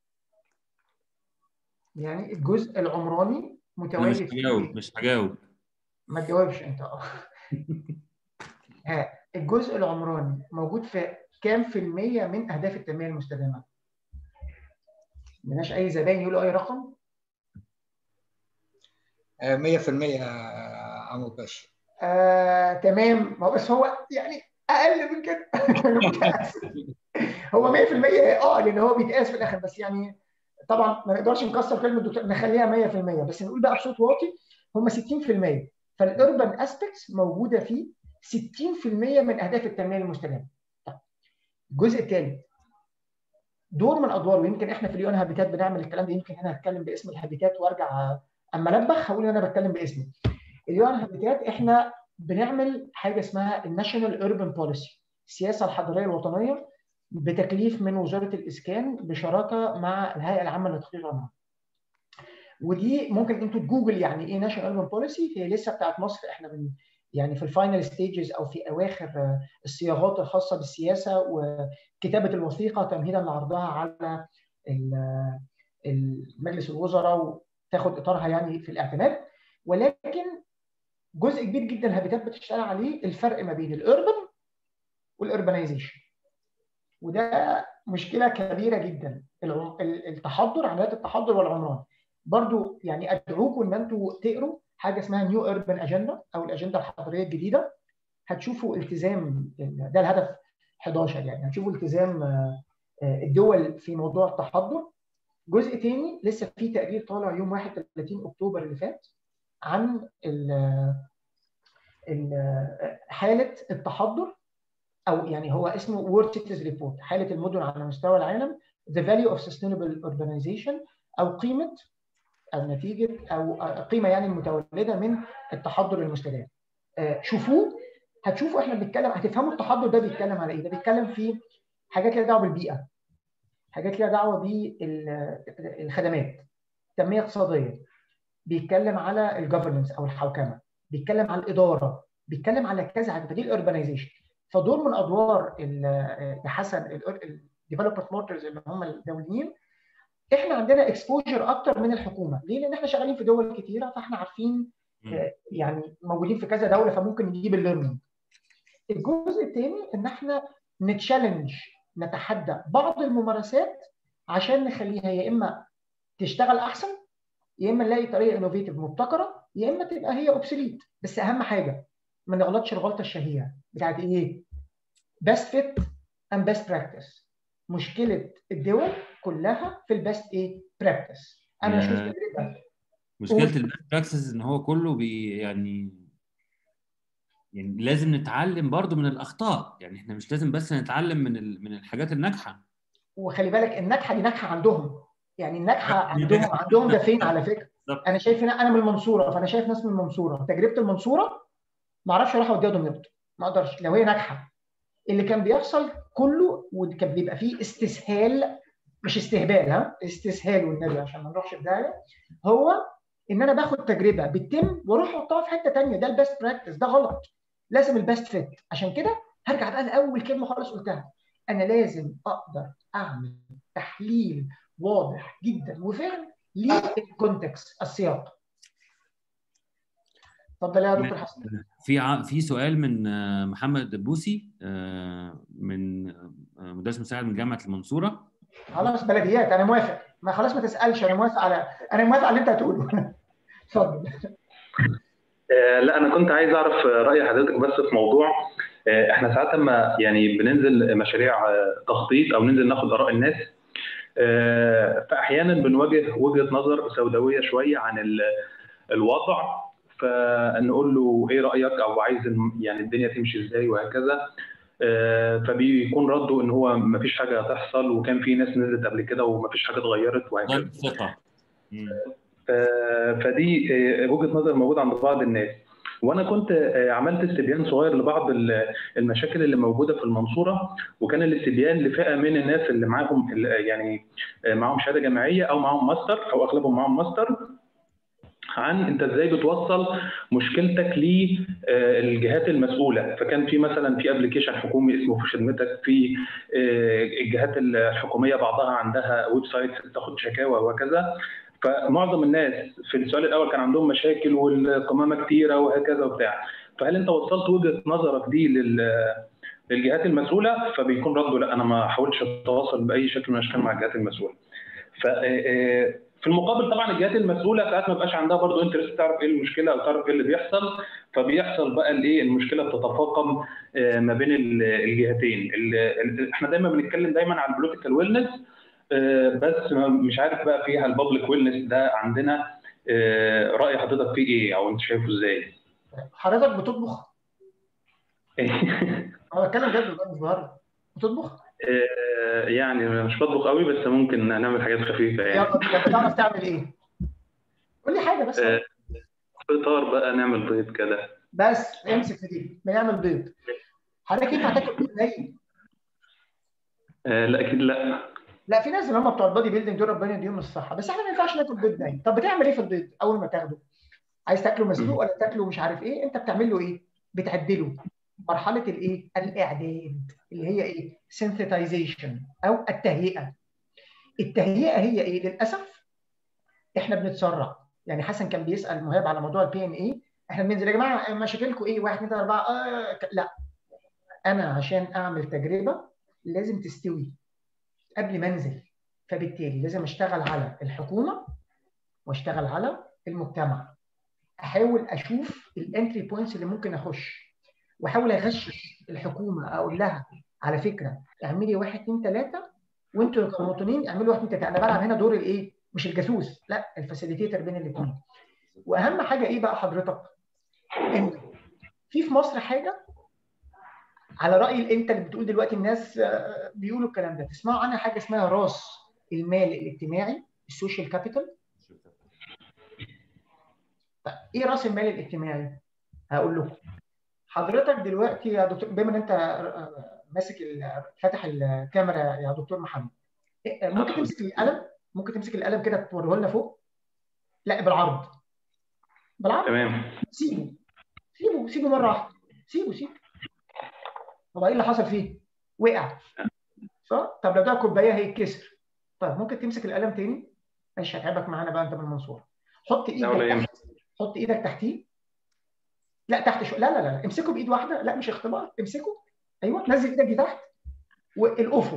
يعني الجزء العمراني متواجد مش هجاوب مش هجاوب ما تجاوبش انت اه ها الجزء العمراني موجود في كام في المية من اهداف التنمية المستدامة؟ ملناش اي زباين يقولوا اي رقم 100% عمرو باشا آه، تمام ما بس هو يعني اقل من كده هو 100% اه لان هو بيتقاس في الاخر بس يعني طبعا ما نقدرش نكسر كلمه دكتور نخليها 100% بس نقول بقى بصوت واطي هم 60% فالاربن اسبيكتس موجوده فيه 60% من اهداف التنميه المستدامه. الجزء الثالث دور من ادواره ويمكن احنا في اليون هابيتات بنعمل الكلام ده يمكن هنا هتكلم باسم الهابيتات وارجع اما انبخ هقول انا بتكلم باسمي. اليون هابيتات احنا بنعمل حاجه اسمها الناشونال اوربن بوليسي السياسه الحضريه الوطنيه بتكليف من وزاره الاسكان بشراكه مع الهيئه العامه لتطوير العمران. ودي ممكن انتوا تجوجل يعني ايه ناشونال اوربن بوليسي هي لسه بتاعت مصر احنا بن يعني في الفاينل ستيجز او في اواخر الصياغات الخاصه بالسياسه وكتابه الوثيقه تمهيدا لعرضها على مجلس الوزراء وتاخد اطارها يعني في الاعتماد ولكن جزء كبير جدا الهابيتات بتشتغل عليه الفرق ما بين الاربن والاربنايزيشن وده مشكله كبيره جدا التحضر عمليات التحضر والعمران برضو يعني ادعوكم ان انتوا تقروا حاجه اسمها نيو اربن اجندا او الاجنده الحضريه الجديده هتشوفوا التزام ده الهدف 11 يعني هتشوفوا التزام الدول في موضوع التحضر جزء تاني لسه في تقرير طالع يوم 31 اكتوبر اللي فات عن حاله التحضر او يعني هو اسمه وورد سيتيز ريبورت حاله المدن على مستوى العالم the value of sustainable urbanization او قيمه او نتيجه او قيمه يعني المتولده من التحضر المستدام آه، شوفوه هتشوفوا احنا بنتكلم هتفهموا التحضر ده بيتكلم على ايه ده بيتكلم في حاجات ليها دعوه بالبيئه حاجات ليها دعوه بالخدمات تنميه اقتصاديه بيتكلم على الجفرنس او الحوكمه بيتكلم على الاداره بيتكلم على كذا حاجه فدي الاوربنايزيشن فدور من ادوار ال- يا حسن الديفلوبر موتورز اللي هم الدوليين احنا عندنا اكسبوجر اكتر من الحكومه ليه لان احنا شغالين في دول كتيره فاحنا عارفين مم. آه، يعني موجودين في كذا دوله فممكن نجيب الليرنينج الجزء الثاني ان احنا نتشالنج نتحدى بعض الممارسات عشان نخليها يا اما تشتغل احسن يا اما نلاقي طريقه انوفيتيف مبتكره يا اما تبقى هي اوبسوليت بس اهم حاجه ما نغلطش الغلطه الشهيره بتاعت ايه؟ بيست فيت اند بيست براكتس مشكله الدول كلها في البيست ايه؟ براكتس انا اشوف يا- تجربه مشكله البيست براكسس ان هو كله بي يعني يعني لازم نتعلم برضو من الاخطاء يعني احنا مش لازم بس نتعلم من ال- من الحاجات الناجحه وخلي بالك الناجحه دي ناجحه عندهم يعني الناجحه عندهم عندهم ده فين على فكره بالظبط. انا شايف هنا انا من المنصوره فانا شايف ناس من المنصوره تجربه المنصوره ما اعرفش اروح اوديها دمياط ما اقدرش لو هي ناجحه اللي كان بيحصل كله وكان بيبقى فيه استسهال مش استهبال ها استسهال والنبي عشان ما نروحش في داهيه هو ان انا باخد تجربه بتتم واروح احطها في حته ثانيه ده البيست براكتس ده غلط لازم البيست فيت عشان كده هرجع بقى لاول كلمه خالص قلتها انا لازم اقدر اعمل تحليل واضح جدا وفهم للكونتكست السياق اتفضل يا دكتور حسن في ع... في سؤال من آه، محمد البوسي آه، من آه، مدرس مساعد من جامعه المنصوره خلاص بلديات انا موافق ما خلاص ما تسالش انا موافق على انا موافق على اللي انت هتقوله اتفضل آه، لا انا كنت عايز اعرف آه، راي حضرتك بس في موضوع آه، احنا ساعات لما يعني بننزل مشاريع آه، تخطيط او ننزل ناخد اراء الناس آه، فاحيانا بنواجه وجهه نظر سوداويه شويه عن ال- الوضع فنقول له ايه رايك او عايز الم- يعني الدنيا تمشي ازاي وهكذا آه، فبيكون رده ان هو ما فيش حاجه هتحصل وكان في ناس نزلت قبل كده وما فيش حاجه اتغيرت وهكذا غير الثقه مم. آه، فدي آه، وجهه نظر موجوده عند بعض الناس وانا كنت آه، عملت استبيان صغير لبعض ال- المشاكل اللي موجوده في المنصوره وكان الاستبيان لفئه من الناس اللي معاهم ال- يعني آه، معاهم شهاده جامعيه او معاهم ماستر او اغلبهم معاهم ماستر عن انت ازاي بتوصل مشكلتك للجهات المسؤوله فكان في مثلا في ابلكيشن حكومي اسمه في خدمتك في آه، الجهات الحكوميه بعضها عندها ويب سايت تاخد شكاوى وهكذا فمعظم الناس في السؤال الاول كان عندهم مشاكل والقمامه كتيره وهكذا وبتاع فهل انت وصلت وجهه نظرك دي لل للجهات المسؤوله فبيكون رده لا انا ما حاولتش اتواصل باي شكل من الاشكال مع الجهات المسؤوله ف آه، في المقابل طبعا الجهات المسؤوله ساعات ما بقاش عندها برضه انترست تعرف ايه المشكله او تعرف ايه اللي بيحصل فبيحصل بقى الايه المشكله بتتفاقم آه، ما بين ال- الجهتين ال- ال- احنا دايما بنتكلم دايما على البوليتيكال ويلنس بس ما- مش عارف بقى فيها البابليك ويلنس ده عندنا آه، راي حضرتك فيه ايه او انت شايفه ازاي؟ حضرتك بتطبخ انا بتكلم جد والله مش بهرج بتطبخ آه، يعني مش بطبخ قوي بس ممكن نعمل حاجات خفيفه يعني يلا بينا بتعرف تعمل ايه قول لي حاجه بس آه، فطار بقى نعمل بيض كده بس امسك في دي بنعمل بيض حضرتك ينفع تاكل بيض ني آه، لا اكيد لا لا في ناس اللي هم بتوع البادي بيلدينج دول ربنا يديهم الصحه بس احنا ما ينفعش ناكل بيض ني طب بتعمل ايه في البيض اول ما تاخده عايز تاكله مسلوق ولا تاكله مش عارف ايه انت بتعمل له ايه بتعدله مرحله الايه الاعداد اللي هي ايه سينثيتايزيشن او التهيئه التهيئه هي ايه للاسف احنا بنتسرع يعني حسن كان بيسال مهاب على موضوع البي ان اي احنا بننزل يا جماعه مشاكلكم ايه 1 2 3 4 آه ك- لا انا عشان اعمل تجربه لازم تستوي قبل ما انزل فبالتالي لازم اشتغل على الحكومه واشتغل على المجتمع احاول اشوف الانتري بوينتس اللي ممكن اخش واحاول اغشش الحكومه اقول لها على فكره اعملي واحد اثنين ثلاثه وانتوا كمواطنين اعملوا واحد اثنين ثلاثه انا بلعب هنا دور الايه؟ مش الجاسوس لا الفاسيليتيتر بين الاثنين واهم حاجه ايه بقى حضرتك؟ ان في في مصر حاجه على راي انت اللي بتقول دلوقتي الناس آه، بيقولوا الكلام ده تسمعوا عنها حاجه اسمها راس المال الاجتماعي السوشيال كابيتال طيب ايه راس المال الاجتماعي؟ هقول لكم حضرتك دلوقتي يا دكتور بما ان انت آه، ماسك ال- فاتح الكاميرا يا دكتور محمد إيه، ممكن تمسك القلم ممكن تمسك القلم كده توريه لنا فوق لا بالعرض بالعرض تمام سيبه سيبه سيبه مره واحده سيبه سيبه هو ايه اللي حصل فيه؟ وقع صح؟ طب لو ده كوبايه هيتكسر طيب ممكن تمسك القلم تاني مش هتعبك معانا بقى انت من المنصوره حط لا ولا ايدك يهمك. تحت حط ايدك تحتيه لا تحت شو لا لا لا امسكه بايد واحده لا مش اختبار امسكه ايوه نزل ايدك دي تحت والقفه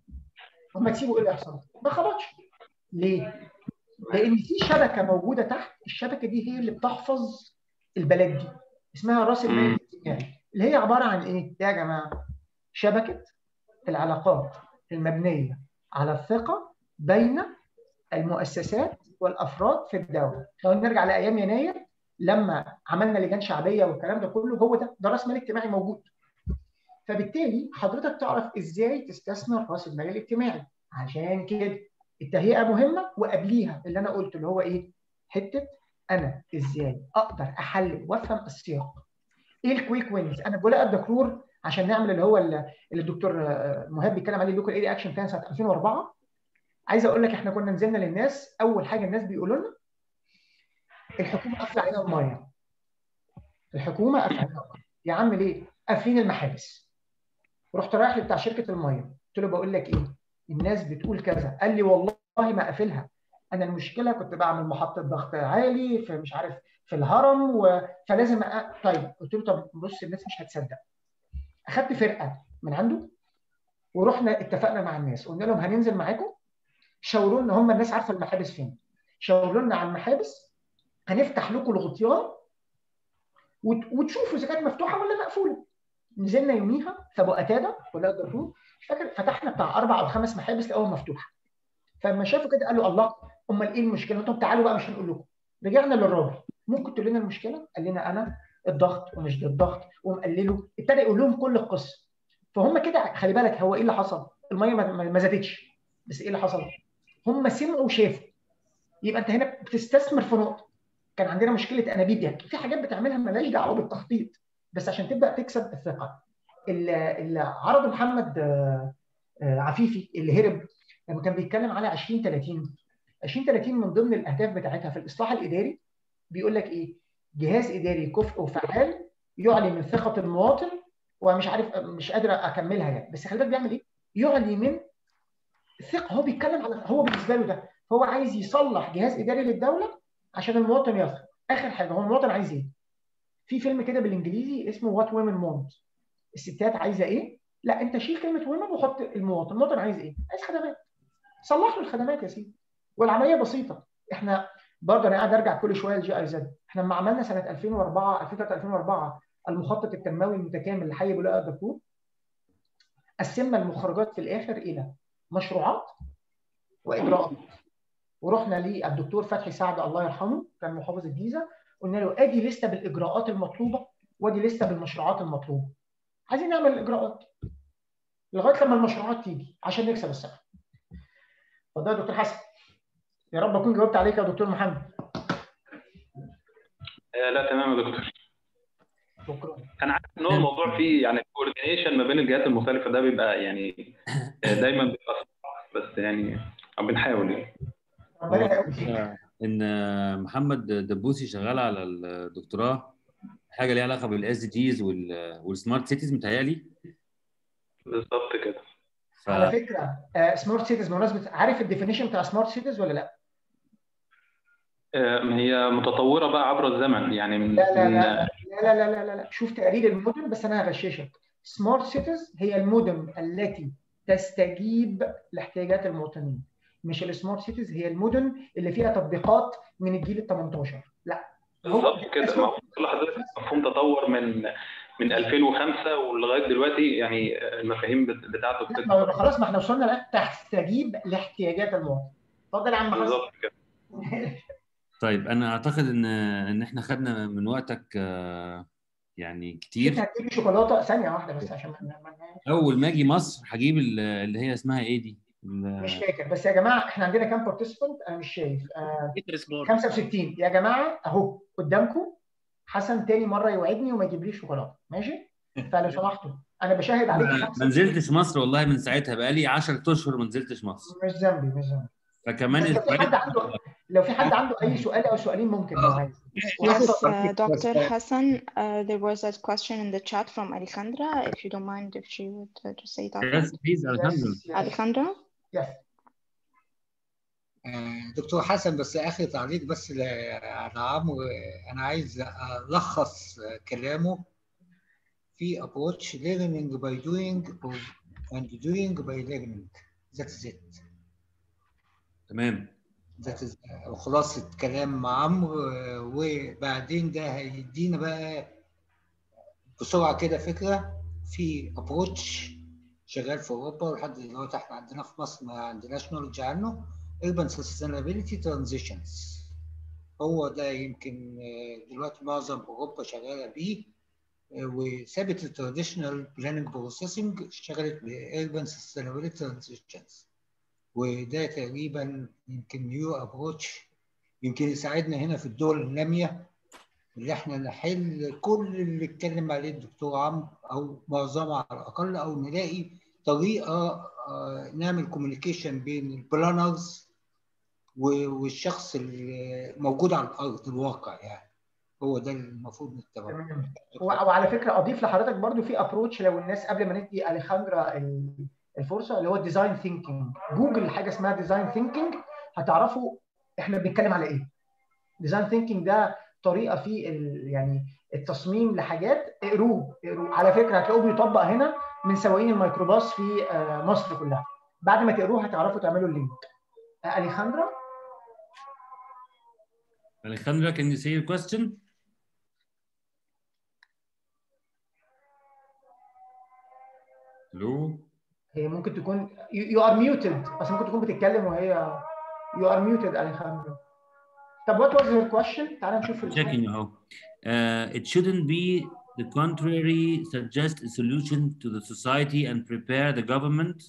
اما تسيبه ايه اللي يحصل؟ ما خبطش ليه؟ لان في شبكه موجوده تحت الشبكه دي هي اللي بتحفظ البلد دي اسمها راس المال مم. الاجتماعي اللي هي عباره عن ايه يا جماعه شبكه العلاقات المبنيه على الثقه بين المؤسسات والافراد في الدوله لو نرجع لايام يناير لما عملنا لجان شعبيه والكلام ده كله هو ده ده راس مال اجتماعي موجود فبالتالي حضرتك تعرف ازاي تستثمر راس المال الاجتماعي عشان كده التهيئه مهمه وقبليها اللي انا قلته اللي هو ايه حته انا ازاي اقدر احلل وافهم السياق ايه الكويك وينز انا بقول الدكتور عشان نعمل اللي هو اللي الدكتور آه، مهاب بيتكلم عليه اللوكال ايري اكشن بلان سنه 2004 عايز اقول لك احنا كنا نزلنا للناس اول حاجه الناس بيقولوا لنا الحكومه قافله علينا الميه الحكومه قافله علينا الميه يا عم ليه قافلين المحابس رحت رايح لبتاع شركه الميه قلت له بقول لك ايه الناس بتقول كذا قال لي والله ما قافلها انا المشكله كنت بعمل محطه ضغط عالي في مش عارف في الهرم و... فلازم أ... طيب قلت له طب بص الناس مش هتصدق اخدت فرقه من عنده ورحنا اتفقنا مع الناس قلنا لهم هننزل معاكم شاوروا لنا هم الناس عارفه المحابس فين شاوروا لنا على المحابس هنفتح لكم الغطيان وت... وتشوفوا اذا كانت مفتوحه ولا مقفوله نزلنا يوميها في ابو قتاده ولا الدكتور مش فاكر فتحنا بتاع اربع او خمس محابس لقوهم مفتوحه فلما شافوا كده قالوا الله امال ايه المشكله؟ قلت لهم تعالوا بقى مش هنقول لكم رجعنا للراجل ممكن تقول لنا المشكله؟ قال لنا انا الضغط ومش ده الضغط ومقلله ابتدى يقول لهم كل القصه فهم كده خلي بالك هو ايه اللي حصل؟ الميه ما- ما ما زادتش بس ايه اللي حصل؟ هم سمعوا وشافوا يبقى انت هنا بتستثمر في نقطه كان عندنا مشكله انابيب يعني في حاجات بتعملها مالهاش دعوه بالتخطيط بس عشان تبدا تكسب الثقه اللي اللي عرض محمد آه، آه، عفيفي اللي هرب لما كان بيتكلم على 20 30 20 30 من ضمن الاهداف بتاعتها في الاصلاح الاداري بيقول لك ايه؟ جهاز اداري كفء وفعال يعلي من ثقه المواطن ومش عارف مش قادر اكملها يعني بس خلي بالك بيعمل ايه؟ يعلي من الثقه هو بيتكلم على هو بالنسبه له ده هو عايز يصلح جهاز اداري للدوله عشان المواطن يثق اخر حاجه هو المواطن عايز ايه؟ في فيلم كده بالانجليزي اسمه وات ويمن وونت الستات عايزه ايه؟ لا انت شيل كلمه ويمن وحط المواطن، المواطن عايز ايه؟ عايز خدمات. صلح له الخدمات يا سيدي. والعمليه بسيطه، احنا برضه انا قاعد ارجع كل شويه للجي اي زد، احنا لما عملنا سنه 2004 2003 2004 المخطط التنموي المتكامل لحي بولاق الدكتور قسمنا المخرجات في الاخر الى مشروعات واجراءات. ورحنا للدكتور فتحي سعد الله يرحمه كان محافظ الجيزه قلنا له ادي لسته بالاجراءات المطلوبه وادي لسته بالمشروعات المطلوبه. عايزين نعمل الاجراءات لغايه لما المشروعات تيجي عشان نكسب الثقه. اتفضل يا دكتور حسن. يا رب اكون جاوبت عليك يا دكتور محمد. آه، لا تمام يا دكتور شكرا. انا عارف ان هو الموضوع فيه يعني كوردينيشن ما بين الجهات المختلفه ده بيبقى يعني آه، دايما بيبقى صعب بس يعني بنحاول يعني ربنا هو يقويك. ان محمد دبوسي شغال على الدكتوراه حاجه ليها علاقه بالاس دي جيز والسمارت سيتيز متهيألي بالظبط كده ف على فكره سمارت سيتيز بمناسبه عارف الديفينيشن بتاع سمارت سيتيز ولا لا؟ آه، ما هي متطوره بقى عبر الزمن يعني من لا لا من- لا لا لا لا لا لا شوف تقرير المدن بس انا هغششك سمارت سيتيز هي المدن التي تستجيب لاحتياجات المواطنين مش السمارت سيتيز هي المدن اللي فيها تطبيقات من الجيل ال 18 لا هو بالظبط كده ما هو كل حضرتك مفهوم تطور من من 2005 ولغايه دلوقتي يعني المفاهيم بت- بتاعته لا، بتبقى ما- خلاص ما احنا وصلنا الان تستجيب لاحتياجات المواطن اتفضل يا عم حسن بالظبط كده طيب انا اعتقد ان ان احنا خدنا من وقتك آه، يعني انت كتير هتجيب لي شوكولاته ثانيه واحده بس عشان ما ما- اول ما اجي مصر هجيب ال- اللي هي اسمها ايه دي ال- مش فاكر بس يا جماعه احنا عندنا كام بارتيسيبنت انا مش شايف آه بيترسبورغ 65 يا جماعه اهو قدامكم حسن تاني مره يوعدني وما يجيبليش شوكولاته ماشي فلو سمحتوا انا بشاهد عليك ما خمسة. نزلتش مصر والله من ساعتها بقالي 10 اشهر ما نزلتش مصر مش ذنبي مش ذنبي فكمان بس لو في حد اسبوعين عنده لو في حد عنده اي سؤال او سؤالين ممكن لو عايز Yes, Yes, uh, Dr. yes. Hassan, uh, there was a question in the chat from Alejandra. If you don't mind, if she would uh, just say it out Yes, loud. please, Alejandro. Yes, yes, Alejandra? yes. آه، دكتور حسن بس اخر تعليق بس ل- على عمرو آه، انا عايز الخص آه، كلامه في approach learning by doing or and doing by learning that is it تمام that is آه، خلاصة كلام عمرو آه، وبعدين ده هيدينا بقى بسرعة كده فكرة في approach شغال في اوروبا ولحد دلوقتي احنا عندنا في مصر ما عندناش نولج عنه urban sustainability transitions هو ده يمكن آه، دلوقتي معظم اوروبا شغاله بيه آه، وثابت التراديشنال بلاننج بروسيسنج اشتغلت باربن sustainability transitions وده تقريبا يمكن نيو ابروتش يمكن يساعدنا هنا في الدول الناميه اللي احنا نحل كل اللي اتكلم عليه الدكتور عمرو او معظمها على الاقل او نلاقي طريقه آه، نعمل كوميونيكيشن بين البلانرز والشخص اللي موجود على الارض الواقع يعني هو ده المفروض نتبعه تمام و- وعلى فكره اضيف لحضرتك برضو في ابروتش لو الناس قبل ما ندي اليخاندرا ال- الفرصه اللي هو الديزاين ثينكينج جوجل حاجه اسمها ديزاين ثينكينج هتعرفوا احنا بنتكلم على ايه ديزاين ثينكينج ده طريقه في ال- يعني التصميم لحاجات اقروه اقروه على فكره هتلاقوه بيطبق هنا من سواقين الميكروباص في آه، مصر كلها بعد ما تقروه هتعرفوا تعملوا اللينك آه، اليخاندرا Alejandra, can you say your question? Hello? هي ممكن تكون يو ار ميوتد بس ممكن تكون بتتكلم وهي يو ار ميوتد اليخاندرو طب وات واز يور كويشن تعال نشوف ال- Checking اهو. Uh, it shouldn't be the contrary, suggest a solution to the society and prepare the government.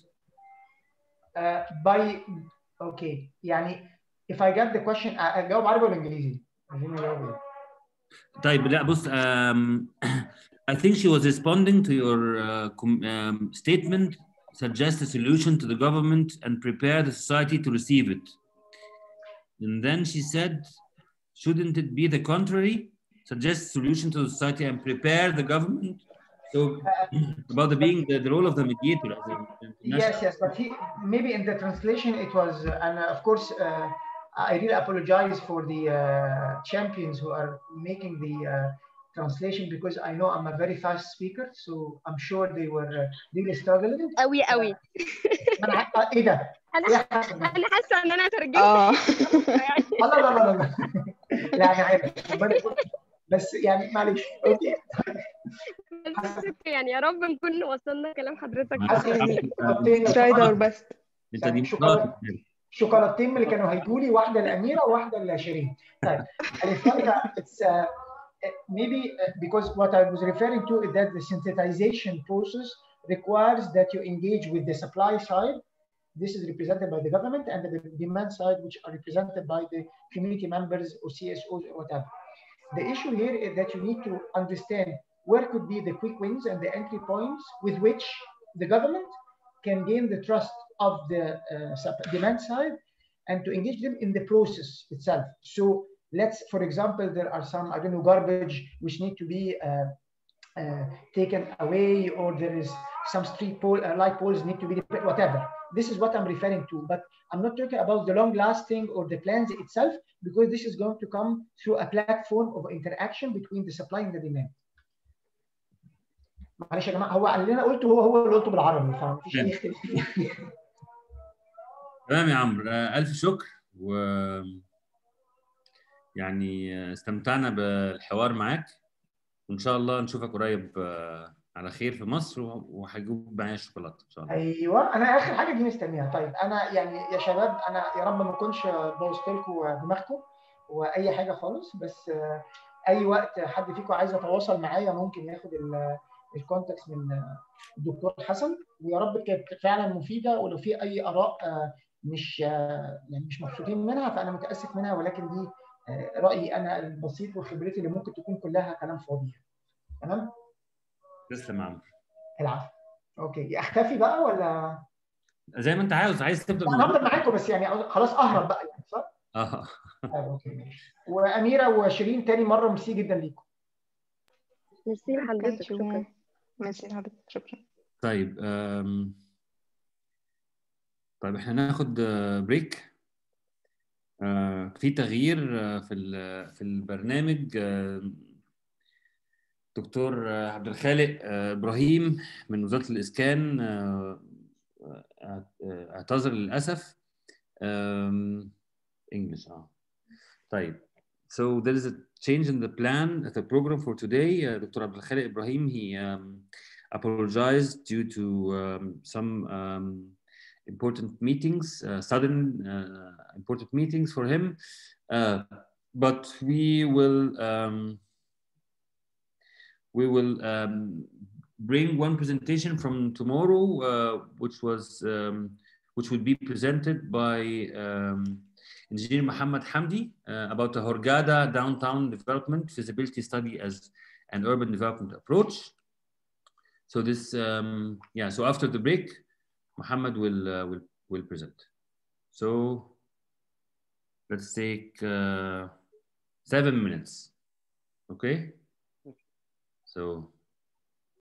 آه، by اوكي يعني if I get the question آه، اجاوب عربي ولا انجليزي؟ عايزين نجاوب ايه؟ طيب لا بص um, I think she was responding to your uh, com- um, statement suggest a solution to the government and prepare the society to receive it. And then she said, shouldn't it be the contrary? Suggest a solution to the society and prepare the government. So about the being the, the role of the mediator as an international Yes, yes, but he maybe in the translation it was, uh, and uh, of course, uh, I really apologize for the uh, champions who are making the uh, translation because I know I'm a very fast speaker, so I'm sure they were uh, really struggling. قوي قوي ما أنا ع- ايه ده؟ ايه انا يا حسن؟ انا حاسه ان انا ترجمت اه يعني لا لا لا لا لا لا انا عارف ربنا يكون- بس يعني معلش اوكي بس يعني يا رب نكون وصلنا كلام حضرتك حسن شوكولاتتين tried our best انت دي شكراً. شوكولاتتين من اللي كانوا هيجوا لي واحده لاميره وواحده لشيرين طيب Alexandra, it's uh, maybe uh, because what I was referring to is that the synthesization process requires that you engage with the supply side. This is represented by the government and the demand side, which are represented by the community members or CSOs or whatever. The issue here is that you need to understand where could be the quick wins and the entry points with which the government can gain the trust of the uh, sup- demand side and to engage them in the process itself. So let's, for example, there are some, I don't know, garbage which need to be uh, uh, taken away or there is some street pole, uh, light poles need to be repaired, whatever. This is what I'm referring to, but I'm not talking about the long lasting or the plans itself because this is going to come through a platform of interaction between the supply and the demand. معلش يا جماعه هو اللي انا قلته هو هو اللي قلته بالعربي فمفيش اي اختلاف تمام يا عمرو آه، ألف شكر و يعني آه، استمتعنا بالحوار معاك وإن شاء الله نشوفك قريب آه، على خير في مصر و- وهجيب معايا الشوكولاتة إن شاء الله ايوه انا اخر حاجه دي مستنيها طيب انا يعني يا شباب انا يا رب ما اكونش بوظت لكم دماغكم واي حاجه خالص بس آه، اي وقت حد فيكم عايز يتواصل معايا ممكن ياخد الكونتاكت من آه، الدكتور حسن ويا رب كانت فعلا مفيده ولو في اي اراء آه، مش آه، يعني مش مبسوطين منها فانا متاسف منها ولكن دي آه، رايي انا البسيط وخبرتي اللي ممكن تكون كلها كلام فاضي تمام تسلم يا عمرو العفو اوكي اختفي بقى ولا زي ما انت عاوز عايز تفضل انا هفضل معاكم بس يعني خلاص اهرب بقى يعني صح؟ اه طيب اوكي ماشي واميره وشيرين تاني مره ميرسي جدا ليكم ميرسي لحضرتك Thank you. شكرا ميرسي لحضرتك شكرا طيب أم... طيب احنا ناخد بريك في تغيير آه، في ال- في البرنامج آه، دكتور آه، عبد الخالق آه، ابراهيم من وزاره الاسكان آه، آه، اعتذر للاسف انجلش اه طيب so there is a change in the plan the program for today uh, Dr. Abdul Khaliq Ibrahim he um, apologized due to um, some um, important meetings uh, sudden uh, important meetings for him uh, but we will um, we will um, bring one presentation from tomorrow, uh, which was um, which will be presented by um, Engineer Muhammad Hamdi uh, about the Hurghada downtown development feasibility study as an urban development approach. So this, um, yeah. So after the break, Muhammad will uh, will will present. So let's take uh, seven minutes. Okay. So